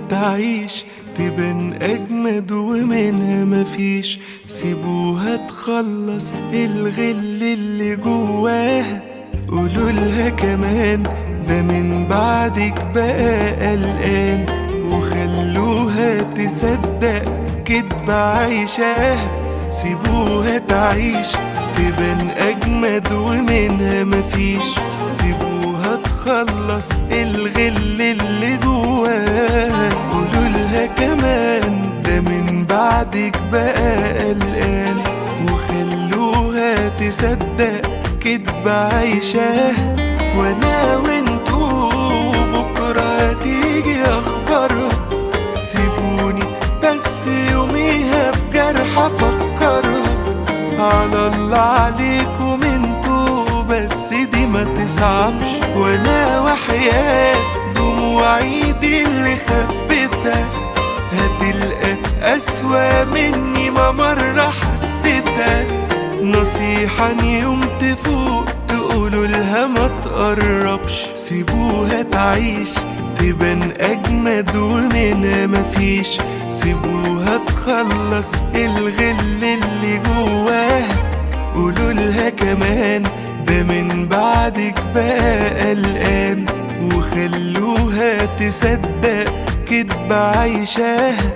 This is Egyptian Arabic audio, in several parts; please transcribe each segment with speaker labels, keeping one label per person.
Speaker 1: تعيش تبان أجمد ومنها مفيش سيبوها تخلص الغل اللي جواها قولوا لها كمان ده من بعدك بقى قلقان وخلوها تصدق كدب عايشاها سيبوها تعيش تبان أجمد ومنها مفيش سيبوها تخلص الغل اللي جواها قولوا لها كمان ده من بعدك بقى قلقان وخلوها تصدق كدب عايشاها وانا وانتو بكرة هتيجي اخبارها سيبوني بس يوميها بجرح افكرها على الله عليكم انتو بس دي ما تصعبش وانا وحياة دموعي دي اللي خبيتها هتلقى اسوأ مني ما مرة حسيتها نصيحة إن يوم تفوق تقولوا لها ما تقربش سيبوها تعيش تبان أجمد ومنها مفيش سيبوها تخلص الغل اللي جواها قولوا لها كمان ده من بعدك بقى قلقان وخلوها تصدق كدب عايشاها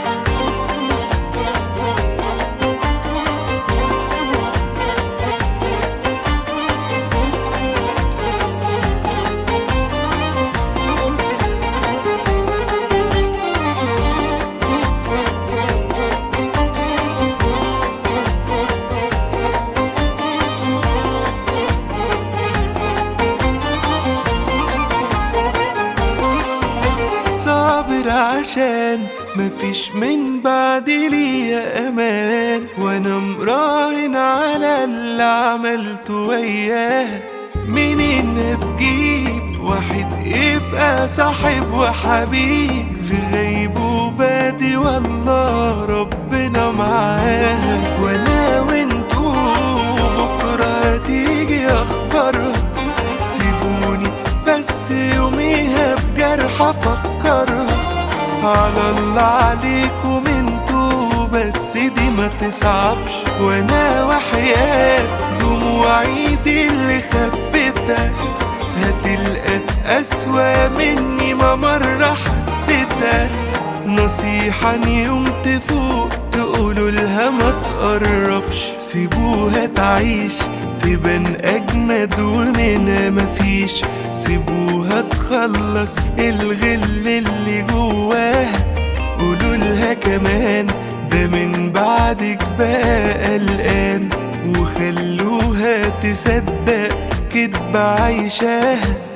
Speaker 1: صابر عشان مفيش من بعد ليا امان وانا مراهن على اللي عملته وياه منين تجيب واحد يبقى صاحب وحبيب في غيبوباتي والله ربنا معاها وانا وانتو بكره هتيجي اخبارها سيبوني بس يوميها بجرح افكرها على الله عليكم انتو بس دي ما تصعبش وانا وحياة دموعي دي اللي خبيتها هتلقى اسوأ مني ما مرة حسيتها نصيحة إن يوم تفوق تقولوا لها ما تقربش سيبوها تعيش تبان أجمد ومنها مفيش سيبوها تخلص الغل اللي جواها قولوا لها كمان ده من بعدك بقى قلقان وخلوها تصدق كدب عايشاها